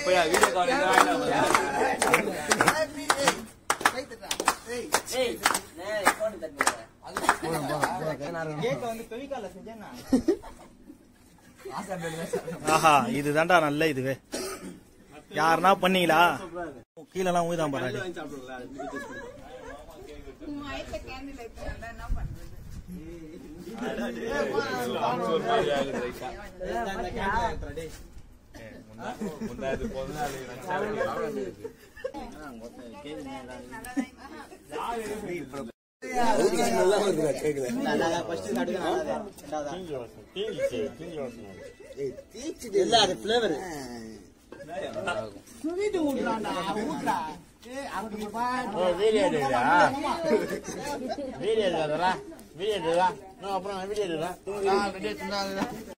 போய் video call ஆஹா இதுதான்டா நல்ல இதுவே யாருன்னா பண்ணீங்களா கீழெல்லாம் ஊதான் பாரு முன்னாடி பொதுநாள் வீடியோ எடுக்கிறா வீடியோ எடுக்கிறா வீடியோ எடுக்கிறா அப்புறம் வீடியோ எடுக்கிறா வீடியோ